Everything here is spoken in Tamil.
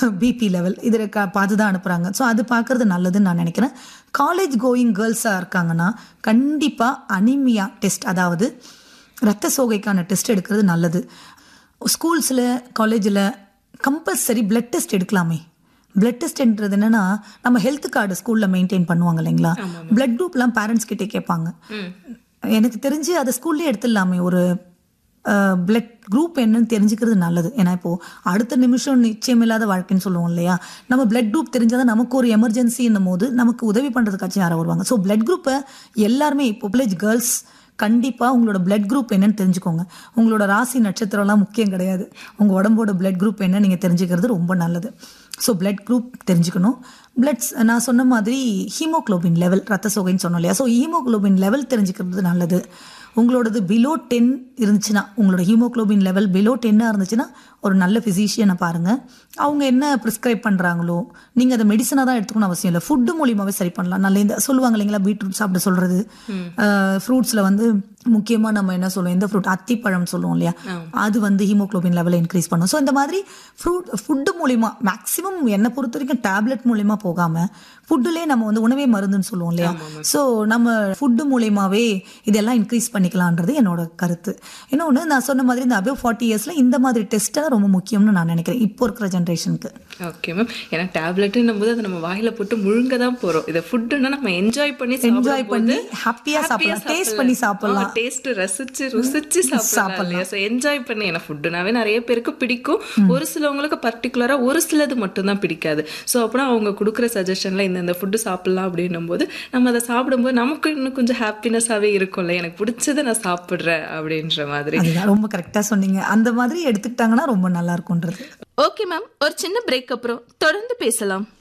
பிபி லெவல் இதில் க பார்த்து தான் அனுப்புகிறாங்க ஸோ அது பார்க்குறது நல்லதுன்னு நான் நினைக்கிறேன் காலேஜ் கோயிங் கேர்ள்ஸாக இருக்காங்கன்னா கண்டிப்பாக அனிமியா டெஸ்ட் அதாவது ரத்த சோகைக்கான டெஸ்ட் எடுக்கிறது நல்லது ஸ்கூல்ஸில் காலேஜில் கம்பல்சரி பிளட் டெஸ்ட் எடுக்கலாமே பிளட் டெஸ்ட்ன்றது என்னன்னா நம்ம ஹெல்த் கார்டு ஸ்கூலில் மெயின்டைன் பண்ணுவாங்க இல்லைங்களா பிளட் குரூப்லாம் பேரண்ட்ஸ் கிட்டே கேட்பாங்க எனக்கு தெரிஞ்சு அதை ஸ்கூல்லேயே எடுத்துடலாமே ஒரு பிளட் குரூப் என்னன்னு தெரிஞ்சுக்கிறது நல்லது ஏன்னா இப்போ அடுத்த நிமிஷம் நிச்சயமில்லாத வாழ்க்கைன்னு சொல்லுவோம் இல்லையா நம்ம பிளட் குரூப் தெரிஞ்சாதான் நமக்கு ஒரு எமர்ஜென்சின்னும் போது நமக்கு உதவி பண்ணுறதுக்காச்சும் யாரும் வருவாங்க ஸோ பிளட் குரூப்பை எல்லாருமே இப்போ வில்லேஜ் கேர்ள்ஸ் கண்டிப்பாக உங்களோட பிளட் குரூப் என்னன்னு தெரிஞ்சுக்கோங்க உங்களோட ராசி நட்சத்திரம்லாம் முக்கியம் கிடையாது உங்கள் உடம்போட பிளட் குரூப் என்ன நீங்கள் தெரிஞ்சுக்கிறது ரொம்ப நல்லது ஸோ பிளட் குரூப் தெரிஞ்சுக்கணும் பிளட்ஸ் நான் சொன்ன மாதிரி ஹீமோக்ளோபின் லெவல் ரத்த சோகைன்னு சொன்னோம் இல்லையா ஸோ ஹீமோக்ளோபின் லெவல் தெரிஞ்சுக்கிறது நல்லது உங்களோடது பிலோ டென் இருந்துச்சுன்னா உங்களோட ஹீமோக்ளோபின் லெவல் பிலோ டென்னாக இருந்துச்சுன்னா ஒரு நல்ல ஃபிசிஷியனை பாருங்கள் அவங்க என்ன ப்ரிஸ்கிரைப் பண்ணுறாங்களோ நீங்கள் அதை மெடிசனாக தான் எடுத்துக்கணும் அவசியம் இல்லை ஃபுட்டு மூலியமாகவே சரி பண்ணலாம் நல்ல இந்த சொல்லுவாங்க இல்லைங்களா பீட்ரூட் சாப்பிட சொல்கிறது ஃப்ரூட்ஸில் வந்து முக்கியமாக நம்ம என்ன சொல்லுவோம் எந்த ஃப்ரூட் அத்திப்பழம் சொல்லுவோம் இல்லையா அது வந்து ஹீமோக்ளோபின் லெவலை இன்க்ரீஸ் பண்ணும் ஸோ இந்த மாதிரி ஃப்ரூட் ஃபுட்டு மூலிமா மேக்ஸிமம் என்னை பொறுத்த வரைக்கும் டேப்லெட் மூலிமா போகாமல் ஃபுட்டுலேயே நம்ம வந்து உணவே மருந்துன்னு சொல்லுவோம் இல்லையா ஸோ நம்ம ஃபுட்டு மூலியமாவே இதெல்லாம் இன்க்ரீஸ் பண்ணிக்கலான்றது என்னோட கருத்து இன்னொன்று நான் சொன்ன மாதிரி இந்த அபவ் ஃபார்ட்டி இயர்ஸில் இந்த மாதிரி டெஸ்ட்டாக ரொம்ப முக்கியம்னு நான் நினைக்கிறேன் இப்போ இருக்கிற ஜென்ரேஷனுக்கு ஓகே மேம் ஏன்னா டேப்லெட்னும் போது அதை நம்ம வாயில போட்டு முழுங்க தான் போறோம் இதை ஃபுட்டுன்னா நம்ம என்ஜாய் பண்ணி என்ஜாய் பண்ணி ஹாப்பியாக சாப்பிடலாம் டேஸ்ட் பண்ணி சாப்பிடலாம் டேஸ்ட் ரசிச்சு ருசிச்சு சாப்பிடலாம் இல்லையா ஸோ என்ஜாய் பண்ணி ஏன்னா ஃபுட்டுனாவே நிறைய பேருக்கு பிடிக்கும் ஒரு சிலவங்களுக்கு பர்டிகுலரா ஒரு சிலது மட்டும் தான் பிடிக்காது ஸோ அப்புறம் அவங்க கொடுக்குற சஜஷன்ல இந்த இந்த ஃபுட்டு சாப்பிடலாம் அப்படின்னும் போது நம்ம அதை சாப்பிடும்போது நமக்கு இன்னும் கொஞ்சம் ஹாப்பினஸாவே இருக்கும்ல எனக்கு பிடிச்சதை நான் சாப்பிடுறேன் அப்படின்ற மாதிரி அதுதான் ரொம்ப கரெக்டாக சொன்னீங்க அந்த மாதிரி எடுத்துக்கிட்டாங்கன்னா ரொம்ப நல்லா இருக்கும்ன்றது ஓகே மேம் ஒரு சின்ன பிரேக் அப்புறம் தொடர்ந்து பேசலாம்